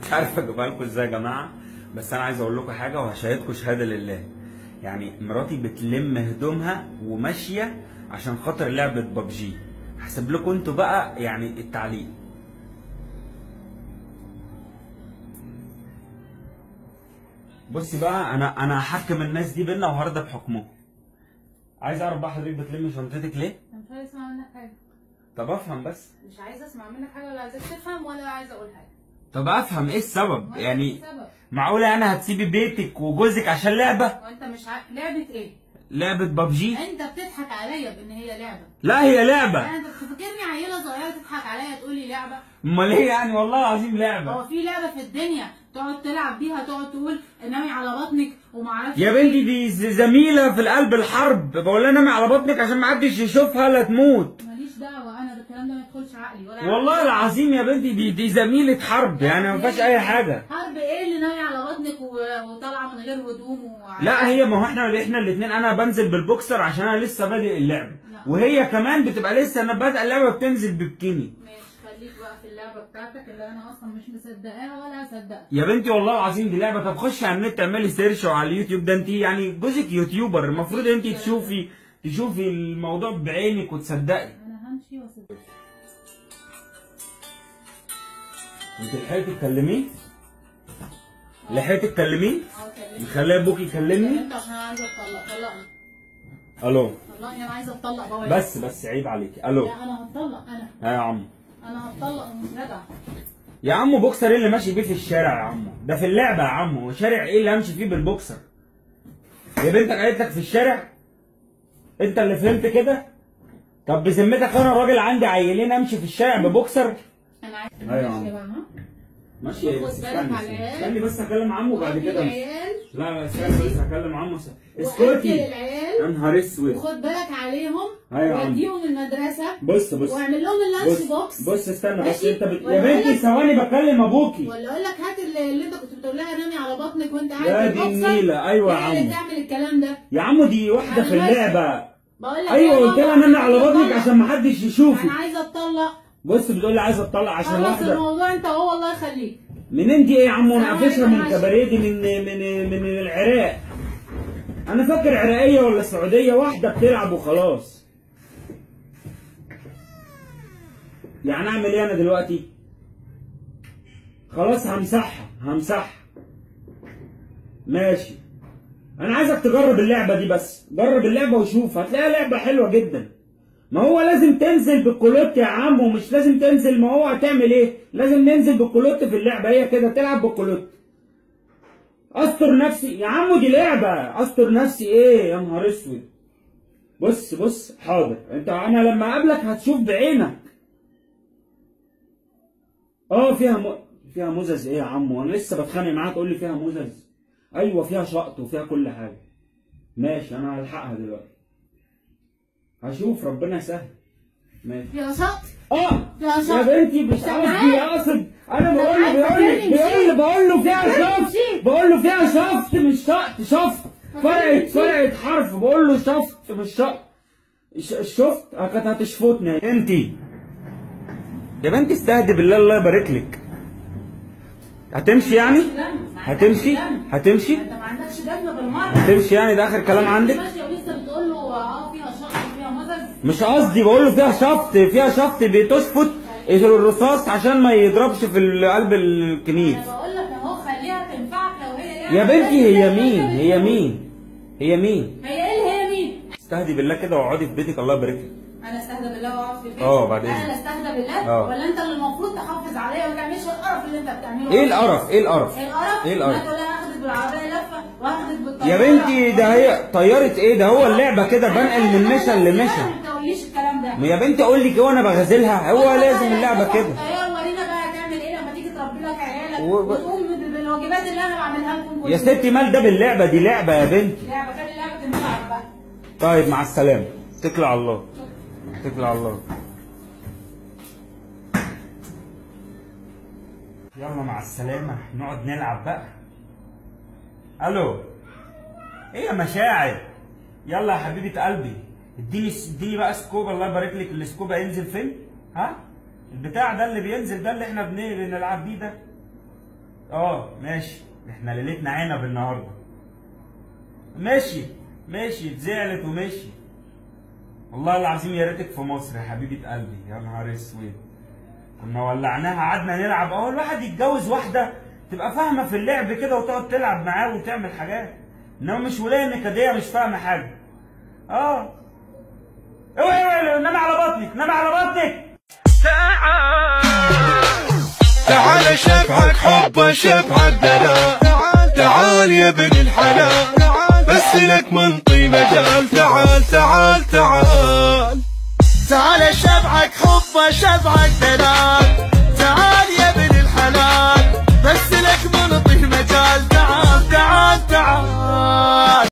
مش عارف اجيبها لكم ازاي يا جماعه بس انا عايز اقول لكم حاجه وهشهدكم شهاده لله يعني مراتي بتلم هدومها وماشيه عشان خاطر لعبه ببجي هسيب لكم انتوا بقى يعني التعليق بصي بقى انا انا هحكم الناس دي بينا وهرضى بحكمهم عايز اعرف بقى حضرتك بتلمي شنطتك ليه انا مش عايز اسمع منك حاجه طب افهم بس مش عايز اسمع منك حاجه ولا عايزك تفهم ولا عايز اقول حاجه طب افهم ايه السبب ما يعني في سبب معقوله انا هتسيبي بيتك وجوزك عشان لعبه وانت مش ع... لعبه ايه لعبه ببجي انت بتضحك عليا بان هي لعبه لا هي لعبه يعني انت بتفكرني عيله صغيره تضحك عليا تقول لي لعبه امال ايه يعني والله العظيم هو لعبه في لعبه في الدنيا تقعد تلعب بيها تقعد تقول نامي على بطنك وما اعرفش يا بنتي دي ز- زميله في القلب الحرب بقول لها نامي على بطنك عشان ما حدش يشوفها لا تموت ماليش دعوه انا بالكلام ده ما يدخلش عقلي ولا والله عقلي. العظيم يا بنتي دي دي زميله حرب يعني ما فيهاش اي حاجه حرب ايه اللي ناوي على بطنك و- وطالعه من غير هدوم و... لا هي ما هو احنا احنا الاثنين انا بنزل بالبوكسر عشان انا لسه بادئ اللعب لا. وهي كمان بتبقى لسه انا بادئه اللعبه بتنزل ببكيني ماشي خليك بقى في اللعبه بتاعتك اللي انا اصلا مش مصدقاها ولا هصدقها يا بنتي والله العظيم دي لعبه طب خشي على النت اعملي سيرش وعلى اليوتيوب ده انت يعني جوزك يوتيوبر المفروض انت تشوفي تشوفي الموضوع بعينك وتصدقي انا همشي واسيبك انت لحقتي تكلميه؟ لحقتي تكلميه؟ اه كلمني مخليه ابوك يكلمني؟ انت عشان انا عايزه اتطلق طلقني الو طلقني انا عايزه اتطلق بقى بس بس عيب عليكي الو لا انا هتطلق انا ها يا عم انا هتطلق ومش راجعه يا عم بوكسر ايه اللي ماشي بيه في الشارع يا عم ده في اللعبه يا عم هو شارع ايه اللي همشي فيه بالبوكسر يا بنتك قالت لك في الشارع انت اللي فهمت كده طب بذمتك انا راجل عندي عيلين امشي في الشارع ببوكسر انا عايزه أيوة يا عم. ماشي بقى ها ماشي يا خد بس بالك استني على العيال. استني بس اكلم عمه وبعد وقتل كده العيال لا لا استني بس هكلم عمه س- وقتل اسكتي يا العيال نهار اسود وخد بالك عليهم أيوة يا عم. وديهم المدرسه بص بص واعمل لهم اللانش بص بوكس بص استنى بس ماشي؟ انت بت... ولا يا بنتي أقول لك- ثواني بكلم ابوكي ولا اقول لك هات اللي, اللي انت كنت بتقول لها نامي على بطنك وانت قاعد يا في دي البوكسر. النيلة، أيوة يا هي اللي عم. تعمل الكلام ده يا عمو دي واحده في أنا ماشي. اللعبه بقول لك ايوه يا قلت لها بابا نامي على أنا بطنك عايزة عشان ما حدش أطلق. يشوفك انا عايزه اتطلق بص بتقول لي عايزه اطلع عشان خلص واحده الموضوع انت وهو الله يخليك منين دي ايه يا عم سلام انا قافشها عليكم من عشان- كباريه دي من من من العراق انا فاكر عراقيه ولا سعوديه واحده بتلعب وخلاص يعني اعمل ايه انا دلوقتي خلاص همسحها همسحها ماشي انا عايزك تجرب اللعبه دي بس جرب اللعبه وشوف هتلاقيها لعبه حلوه جدا ما هو لازم تنزل بالكولوت يا عم ومش لازم تنزل ما هو هتعمل ايه لازم ننزل بالكولوت في اللعبه هي كده تلعب بالكولوت استر نفسي يا عم دي لعبه استر نفسي ايه يا نهار اسود بص بص حاضر انت انا لما اقابلك هتشوف بعينك اه فيها م... فيها مزز ايه يا عم وانا لسه بتخانق معاك تقول لي فيها مزز ايوه فيها شقط وفيها كل حاجه ماشي انا هلحقها دلوقتي هشوف ربنا يسهل ماشي يا شط اه يا يا شط بنتي مش طب قصدي معاك. اقصد انا طب بقول له معاك، بيقول لي فاكرني بيقول لي بقول مشيت. له فيها فاكرني شفط مشيت. بقول له فيها شفط مش شقط شفط فرقت فرقت حرف بقول له شفط مش شقط ش- الشفط آه، كانت هتشفطني انت يا بنتي استهدي بالله الله يبارك لك هتمشي يعني دم. ما عندكش هتمشي دم. هتمشي انت ما عندكش دم بالمره هتمشي يعني ده اخر كلام عندك ماشيه ولسه بتقول له اه فيها شط وفيها مزز مش قصدي بقول له فيها شفط فيها شفط بتشفط الرصاص عشان ما يضربش في قلب الكنيف انا بقول لك اهو خليها تنفعك لو هي لعبة. يا بنتي هي بس مين أنت هي بتقول- مين هي مين هي ايه اللي هي مين؟ استهدي بالله كده واقعدي في بيتك الله يبارك لك انا استهدى بالله واقعد في البيت اه، بعد انا إذنك. اللي استهدى بالله اه. ولا انت اللي المفروض تحافظ عليا وما تعملش القرف اللي انت بتعمله ايه القرف ايه القرف ايه القرف؟ ايه ما القرف تقول انا هاخدك بالعربيه لفه وهاخدك بالطياره يا بنتي ده هي طيارة ايه ده هو اللعبة كده بنقل من مشن لمشن ما تقوليش الكلام ده ما يا بنتي اقول لك ايه وانا بغازلها هو لازم اللعبة كده الطياره ورينا بقى هتعمل ايه لما تيجي تربي لك عيالك و- وتقوم بالواجبات اللي انا بعملها لكم كل يا يوم. ستي مال ده باللعبة دي لعبة يا بنتي لعبه خلي اللعبه تنفعك بقى طيب مع السلامة اتكل على الله اتكل على الله يلا مع السلامة نقعد نلعب بقى الو ايه يا مشاعر يلا يا حبيبة قلبي اديني اديني بقى سكوب الله يبارك لك السكوب هينزل فين ها البتاع ده اللي بينزل ده اللي احنا بن- بنلعب بيه ده اه ماشي احنا ليلتنا عنب النهارده ماشي ماشي اتزعلت ومشي والله العظيم يا ريتك في مصر يا حبيبه قلبي يا نهار اسود كنا ولعناها قعدنا نلعب اهو الواحد يتجوز واحده تبقى فاهمه في اللعب كده وتقعد تلعب معاه وتعمل حاجات انما مش ولايه نكديه مش فاهمه حاجه اه اوعي اوعي نام على بطنك نام على بطنك تعال شبعك حب شبعك دلال تعال يا ابن الحلال بس لك منطي مجال تعال تعال تعال تعال شبعك حب شبعك دلال تعال يا ابن الحلال بس لك منطي مجال تعال تعال تعال